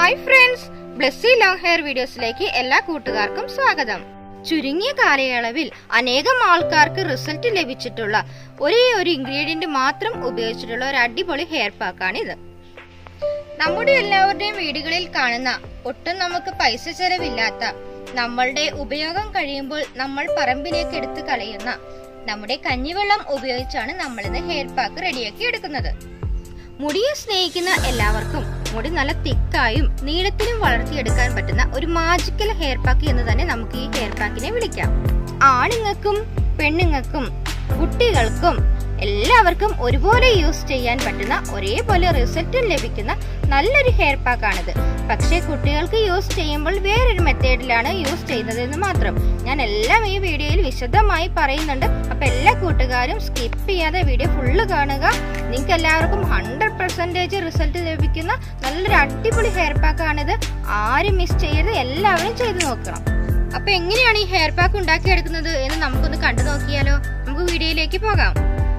hi friends Blessy long hair വീഡിയോസിലേക്ക് എല്ലാ കൂട്ടുകാർക്കും സ്വാഗതം ചുരുങ്ങിയ കാലയളവിൽ അനേകം ആൾക്കാർക്ക് റിസൾട്ട് ലഭിച്ചിട്ടുള്ള ഒരേ ഒരു ഇൻഗ്രീഡിയന്റ് മാത്രം ഉപയോഗിച്ചിട്ടുള്ള ഒരു അടിപൊളി ഹെയർ പാക്കാണ് ഇത് നമ്മുടെ എല്ലാവരുടെയും വീടുകളിൽ കാണുന്ന ഒട്ടും നമുക്ക് പൈസ ചെലവില്ലാത്ത നമ്മളുടെ ഉപയോഗം കഴിയുമ്പോൾ നമ്മൾ പറമ്പിലേക്ക് എടുത്തു കളയുന്ന നമ്മുടെ കഞ്ഞിവെള്ളം ഉപയോഗിച്ചാണ് നമ്മളിന്ന് ഹെയർ പാക്ക് റെഡിയാക്കി എടുക്കുന്നത് മുടിയെ സ്നേഹിക്കുന്ന എല്ലാവർക്കും മുടി നല്ല തിക്കായും നീളത്തിലും വളർത്തിയെടുക്കാൻ പറ്റുന്ന ഒരു മാജിക്കൽ ഹെയർ പാക്ക് എന്ന് തന്നെ നമുക്ക് ഈ ഹെയർ പാക്കിനെ വിളിക്കാം ആണുങ്ങൾക്കും പെണ്ണുങ്ങൾക്കും കുട്ടികൾക്കും എല്ലാവർക്കും ഒരുപോലെ യൂസ് ചെയ്യാൻ പറ്റുന്ന ഒരേപോലെ റിസൾട്ടും ലഭിക്കുന്ന നല്ലൊരു ഹെയർ പാക്കാണിത് പക്ഷേ കുട്ടികൾക്ക് യൂസ് ചെയ്യുമ്പോൾ വേറൊരു മെത്തേഡിലാണ് യൂസ് ചെയ്യുന്നത് എന്ന് മാത്രം ഞാൻ എല്ലാം ഈ വീഡിയോയിൽ വിശദമായി പറയുന്നുണ്ട് അപ്പൊ എല്ലാ കൂട്ടുകാരും സ്കിപ്പ് ചെയ്യാതെ വീഡിയോ ഫുള്ള് കാണുക നിങ്ങൾക്ക് എല്ലാവർക്കും ഹൺഡ്രഡ് പെർസെൻറ്റേജ് റിസൾട്ട് ലഭിക്കുന്ന നല്ലൊരു അടിപൊളി ഹെയർ പാക്കാണിത് ആരും മിസ് ചെയ്യരുത് എല്ലാവരും ചെയ്തു നോക്കണം അപ്പൊ എങ്ങനെയാണ് ഈ ഹെയർ പാക്ക് ഉണ്ടാക്കിയെടുക്കുന്നത് എന്ന് നമുക്കൊന്ന് കണ്ടു നോക്കിയാലോ നമുക്ക് വീഡിയോയിലേക്ക് പോകാം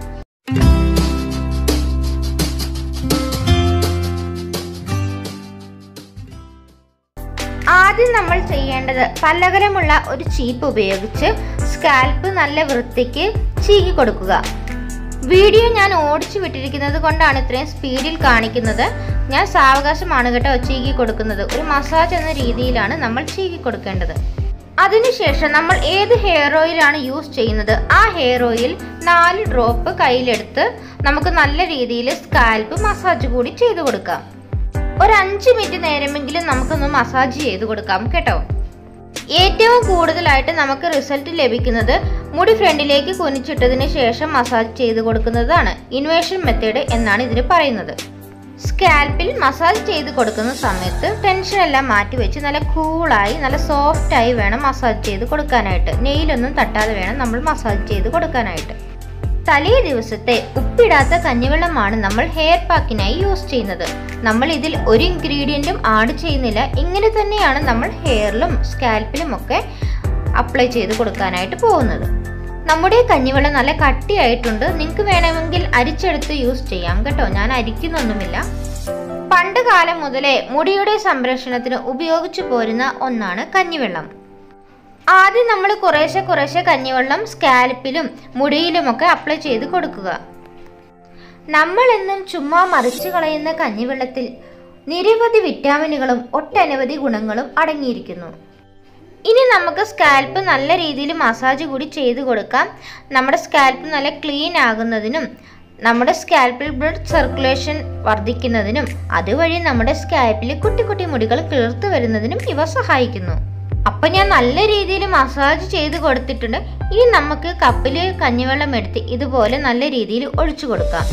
ആദ്യം നമ്മൾ ചെയ്യേണ്ടത് പലകരമുള്ള ഒരു ചീപ്പ് ഉപയോഗിച്ച് സ്കാൽപ്പ് നല്ല വൃത്തിക്ക് ചീകി കൊടുക്കുക വീഡിയോ ഞാൻ ഓടിച്ചു വിട്ടിരിക്കുന്നത് കൊണ്ടാണ് ഇത്രയും സ്പീഡിൽ കാണിക്കുന്നത് ഞാൻ സാവകാശമാണ് കേട്ടോ ചീകി കൊടുക്കുന്നത് ഒരു മസാജ് എന്ന രീതിയിലാണ് നമ്മൾ ചീകി കൊടുക്കേണ്ടത് അതിനുശേഷം നമ്മൾ ഏത് ഹെയർ ഓയിലാണ് യൂസ് ചെയ്യുന്നത് ആ ഹെയർ ഓയിൽ നാല് ഡ്രോപ്പ് കയ്യിലെടുത്ത് നമുക്ക് നല്ല രീതിയിൽ സ്കാൽപ്പ് മസാജ് കൂടി ചെയ്തു കൊടുക്കാം ഒരു അഞ്ച് മിനിറ്റ് നേരമെങ്കിലും നമുക്കൊന്ന് മസാജ് ചെയ്ത് കൊടുക്കാം കേട്ടോ ഏറ്റവും കൂടുതലായിട്ട് നമുക്ക് റിസൾട്ട് ലഭിക്കുന്നത് മുടി ഫ്രണ്ടിലേക്ക് കുനിച്ചിട്ടതിന് ശേഷം മസാജ് ചെയ്ത് കൊടുക്കുന്നതാണ് ഇൻവേഷൻ മെത്തേഡ് എന്നാണ് ഇതിന് പറയുന്നത് സ്കാൽപ്പിൽ മസാജ് ചെയ്ത് കൊടുക്കുന്ന സമയത്ത് ടെൻഷൻ എല്ലാം മാറ്റി വെച്ച് നല്ല കൂളായി നല്ല സോഫ്റ്റ് ആയി വേണം മസാജ് ചെയ്ത് കൊടുക്കാനായിട്ട് നെയിലൊന്നും തട്ടാതെ വേണം നമ്മൾ മസാജ് ചെയ്ത് കൊടുക്കാനായിട്ട് തലേ ദിവസത്തെ ഉപ്പിടാത്ത കഞ്ഞിവെള്ളമാണ് നമ്മൾ ഹെയർ പാക്കിനായി യൂസ് ചെയ്യുന്നത് നമ്മൾ ഇതിൽ ഒരു ഇൻഗ്രീഡിയൻറ്റും ആഡ് ചെയ്യുന്നില്ല ഇങ്ങനെ തന്നെയാണ് നമ്മൾ ഹെയറിലും സ്കാൽപ്പിലും ഒക്കെ അപ്ലൈ ചെയ്ത് കൊടുക്കാനായിട്ട് പോകുന്നത് നമ്മുടെ കഞ്ഞിവെള്ളം നല്ല കട്ടിയായിട്ടുണ്ട് നിങ്ങൾക്ക് വേണമെങ്കിൽ അരിച്ചെടുത്ത് യൂസ് ചെയ്യാം കേട്ടോ ഞാൻ അരിക്കുന്നൊന്നുമില്ല പണ്ട് കാലം മുതലേ മുടിയുടെ സംരക്ഷണത്തിന് ഉപയോഗിച്ചു പോരുന്ന ഒന്നാണ് കഞ്ഞിവെള്ളം ആദ്യം നമ്മൾ കുറേശ്ശെ കുറേശ്ശെ കഞ്ഞിവെള്ളം സ്കാൽപ്പിലും മുടിയിലുമൊക്കെ അപ്ലൈ ചെയ്ത് കൊടുക്കുക നമ്മൾ എന്നും ചുമ്മാ മറിച്ചു കളയുന്ന കഞ്ഞിവെള്ളത്തിൽ നിരവധി വിറ്റാമിനുകളും ഒട്ടനവധി ഗുണങ്ങളും അടങ്ങിയിരിക്കുന്നു ഇനി നമുക്ക് സ്കാൽപ്പ് നല്ല രീതിയിൽ മസാജ് കൂടി ചെയ്ത് കൊടുക്കാം നമ്മുടെ സ്കാൽപ്പ് നല്ല ക്ലീൻ ആകുന്നതിനും നമ്മുടെ സ്കാൽപ്പിൽ ബ്ലഡ് സർക്കുലേഷൻ വർദ്ധിക്കുന്നതിനും അതുവഴി നമ്മുടെ സ്കാൽപ്പിൽ കുട്ടി കുട്ടി മുടികൾ കിളിർത്തു വരുന്നതിനും ഇവ സഹായിക്കുന്നു അപ്പം ഞാൻ നല്ല രീതിയിൽ മസാജ് ചെയ്ത് കൊടുത്തിട്ടുണ്ട് ഇനി നമുക്ക് കപ്പിൽ കഞ്ഞിവെള്ളം എടുത്ത് ഇതുപോലെ നല്ല രീതിയിൽ ഒഴിച്ചു കൊടുക്കാം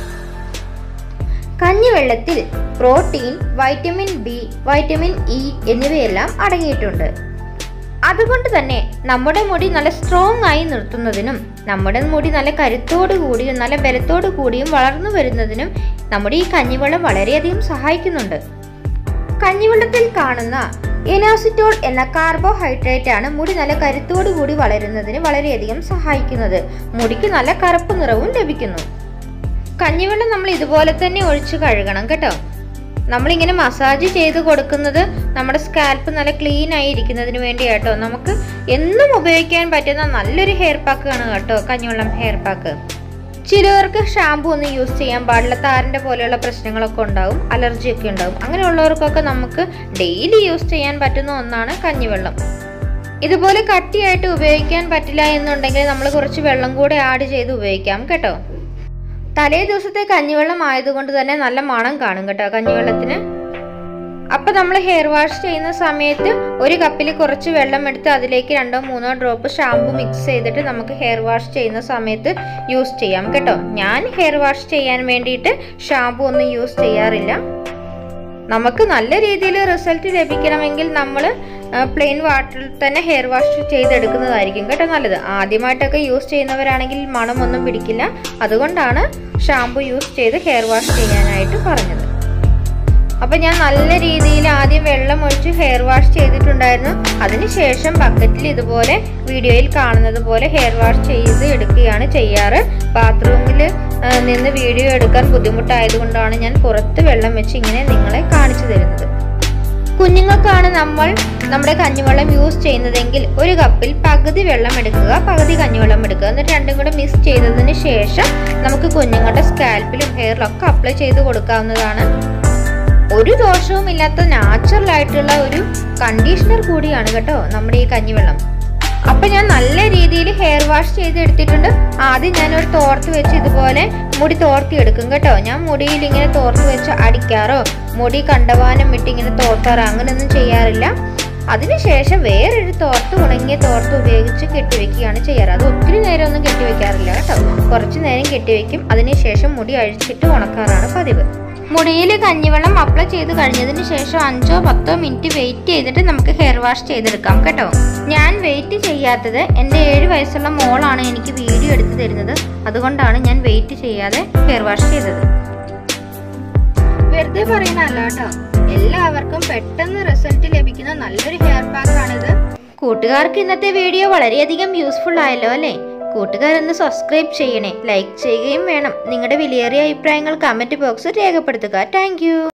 കഞ്ഞിവെള്ളത്തിൽ protein vitamin B vitamin E എന്നിവയെല്ലാം അടങ്ങിയിട്ടുണ്ട് അതുകൊണ്ട് തന്നെ നമ്മുടെ മുടി നല്ല സ്ട്രോങ് ആയി നിർത്തുന്നതിനും നമ്മുടെ മുടി നല്ല കരുത്തോടു കൂടിയും നല്ല ബലത്തോടു കൂടിയും വളർന്നു വരുന്നതിനും നമ്മുടെ ഈ കഞ്ഞിവെള്ളം വളരെയധികം സഹായിക്കുന്നുണ്ട് കഞ്ഞിവെള്ളത്തിൽ കാണുന്ന എനാസിറ്റോൾ എന്ന കാർബോഹൈഡ്രേറ്റ് ആണ് മുടി നല്ല കരുത്തോടു കൂടി വളരുന്നതിന് വളരെയധികം സഹായിക്കുന്നത് മുടിക്ക് നല്ല കറുപ്പ് നിറവും ലഭിക്കുന്നു കഞ്ഞിവെള്ളം നമ്മൾ ഇതുപോലെ തന്നെ ഒഴിച്ച് കഴുകണം കേട്ടോ നമ്മളിങ്ങനെ മസാജ് ചെയ്ത് കൊടുക്കുന്നത് നമ്മുടെ സ്കാൽപ്പ് നല്ല ക്ലീൻ ആയി ഇരിക്കുന്നതിന് വേണ്ടി കേട്ടോ നമുക്ക് എന്നും ഉപയോഗിക്കാൻ പറ്റുന്ന നല്ലൊരു ഹെയർ പാക്ക് ആണ് കേട്ടോ കഞ്ഞിവെള്ളം ഹെയർ പാക്ക് ചിലവർക്ക് ഷാമ്പു ഒന്നും യൂസ് ചെയ്യാൻ പാടില്ല താരൻ്റെ പോലെയുള്ള പ്രശ്നങ്ങളൊക്കെ ഉണ്ടാവും അലർജി ഒക്കെ ഉണ്ടാവും അങ്ങനെയുള്ളവർക്കൊക്കെ നമുക്ക് ഡെയിലി യൂസ് ചെയ്യാൻ പറ്റുന്ന ഒന്നാണ് കഞ്ഞിവെള്ളം ഇതുപോലെ കട്ടിയായിട്ട് ഉപയോഗിക്കാൻ പറ്റില്ല എന്നുണ്ടെങ്കിൽ നമ്മൾ കുറച്ച് വെള്ളം കൂടെ ആഡ് ചെയ്ത് ഉപയോഗിക്കാം കേട്ടോ തലേ ദിവസത്തെ കഞ്ഞിവെള്ളം ആയതുകൊണ്ട് തന്നെ നല്ല മണം കാണും കേട്ടോ കഞ്ഞിവെള്ളത്തിന് അപ്പൊ നമ്മൾ ഹെയർ വാഷ് ചെയ്യുന്ന സമയത്ത് ഒരു കപ്പിൽ കുറച്ച് വെള്ളം എടുത്ത് അതിലേക്ക് രണ്ടോ മൂന്നോ ഡ്രോപ്പ് ഷാമ്പു മിക്സ് ചെയ്തിട്ട് നമുക്ക് ഹെയർ വാഷ് ചെയ്യുന്ന സമയത്ത് യൂസ് ചെയ്യാം കേട്ടോ ഞാൻ ഹെയർ വാഷ് ചെയ്യാൻ വേണ്ടിയിട്ട് ഷാമ്പു ഒന്നും യൂസ് ചെയ്യാറില്ല നമുക്ക് നല്ല രീതിയിൽ റിസൾട്ട് ലഭിക്കണമെങ്കിൽ നമ്മൾ പ്ലെയിൻ വാട്ടറിൽ തന്നെ ഹെയർ വാഷ് ചെയ്തെടുക്കുന്നതായിരിക്കും കേട്ടോ നല്ലത് ആദ്യമായിട്ടൊക്കെ യൂസ് ചെയ്യുന്നവരാണെങ്കിൽ മണമൊന്നും പിടിക്കില്ല അതുകൊണ്ടാണ് ഷാമ്പു യൂസ് ചെയ്ത് ഹെയർ വാഷ് ചെയ്യാനായിട്ട് പറഞ്ഞത് അപ്പൊ ഞാൻ നല്ല രീതിയിൽ ആദ്യം വെള്ളം ഒഴിച്ച് ഹെയർ വാഷ് ചെയ്തിട്ടുണ്ടായിരുന്നു അതിനുശേഷം ബക്കറ്റിൽ ഇതുപോലെ വീഡിയോയിൽ കാണുന്നത് പോലെ ഹെയർ വാഷ് ചെയ്ത് എടുക്കുകയാണ് ചെയ്യാറ് ബാത്റൂമിൽ നിന്ന് വീഡിയോ എടുക്കാൻ ബുദ്ധിമുട്ടായതുകൊണ്ടാണ് ഞാൻ പുറത്ത് വെള്ളം വെച്ച് ഇങ്ങനെ നിങ്ങളെ കാണിച്ചു തരുന്നത് കുഞ്ഞുങ്ങൾക്കാണ് നമ്മൾ നമ്മുടെ കഞ്ഞിവെള്ളം യൂസ് ചെയ്യുന്നതെങ്കിൽ ഒരു കപ്പിൽ പകുതി വെള്ളം എടുക്കുക പകുതി കഞ്ഞിവെള്ളം എടുക്കുക എന്നിട്ട് രണ്ടും കൂടെ മിക്സ് ചെയ്തതിന് ശേഷം നമുക്ക് കുഞ്ഞുങ്ങളുടെ സ്കാൽപ്പിലും ഹെയറിലും ഒക്കെ അപ്ലൈ ചെയ്ത് കൊടുക്കാവുന്നതാണ് ഒരു ദോഷവും ഇല്ലാത്ത നാച്ചുറൽ ആയിട്ടുള്ള ഒരു കണ്ടീഷണർ കൂടിയാണ് കേട്ടോ നമ്മുടെ ഈ കഞ്ഞിവെള്ളം അപ്പൊ ഞാൻ നല്ല രീതിയിൽ ഹെയർ വാഷ് ചെയ്ത് എടുത്തിട്ടുണ്ട് ആദ്യം ഞാൻ ഒരു തോർത്ത് വെച്ച് ഇതുപോലെ മുടി തോർത്തി എടുക്കും കേട്ടോ ഞാൻ മുടിയിൽ ഇങ്ങനെ തോർത്ത് വെച്ച് അടിക്കാറോ മുടി കണ്ടവാനം വിട്ട് ഇങ്ങനെ തോർത്താറോ അങ്ങനെയൊന്നും ചെയ്യാറില്ല അതിനുശേഷം വേറൊരു തോർത്ത് ഉണങ്ങിയ തോർത്ത് ഉപയോഗിച്ച് കെട്ടിവെക്കുകയാണ് ചെയ്യാറ് അത് ഒത്തിരി നേരം ഒന്നും കെട്ടിവെക്കാറില്ല കേട്ടോ കുറച്ച് നേരം കെട്ടിവെക്കും അതിനുശേഷം മുടി അഴിച്ചിട്ട് ഉണക്കാറാണ് പതിവ് മുടിയിൽ കഞ്ഞിവെള്ളം അപ്ലൈ ചെയ്ത് കഴിഞ്ഞതിന് ശേഷം അഞ്ചോ പത്തോ മിനിറ്റ് വെയിറ്റ് ചെയ്തിട്ട് നമുക്ക് ഹെയർ വാഷ് ചെയ്തെടുക്കാം കേട്ടോ ഞാൻ വെയിറ്റ് ചെയ്യാത്തത് എൻ്റെ ഏഴ് വയസ്സുള്ള മോളാണ് എനിക്ക് വീഡിയോ എടുത്തു തരുന്നത് അതുകൊണ്ടാണ് ഞാൻ വെയിറ്റ് ചെയ്യാതെ ഹെയർ വാഷ് ചെയ്തത് വെറുതെ പറയുന്നതല്ല കേട്ടോ എല്ലാവർക്കും പെട്ടെന്ന് റിസൾട്ട് ലഭിക്കുന്ന നല്ലൊരു ഹെയർ പാക്ക് ആണിത് കൂട്ടുകാർക്ക് ഇന്നത്തെ വീഡിയോ വളരെയധികം യൂസ്ഫുൾ ആയല്ലോ അല്ലേ കൂട്ടുകാരൊന്ന് സബ്സ്ക്രൈബ് ചെയ്യണേ ലൈക്ക് ചെയ്യുകയും വേണം നിങ്ങളുടെ വിലയേറിയ അഭിപ്രായങ്ങൾ കമൻറ്റ് ബോക്സിൽ രേഖപ്പെടുത്തുക താങ്ക്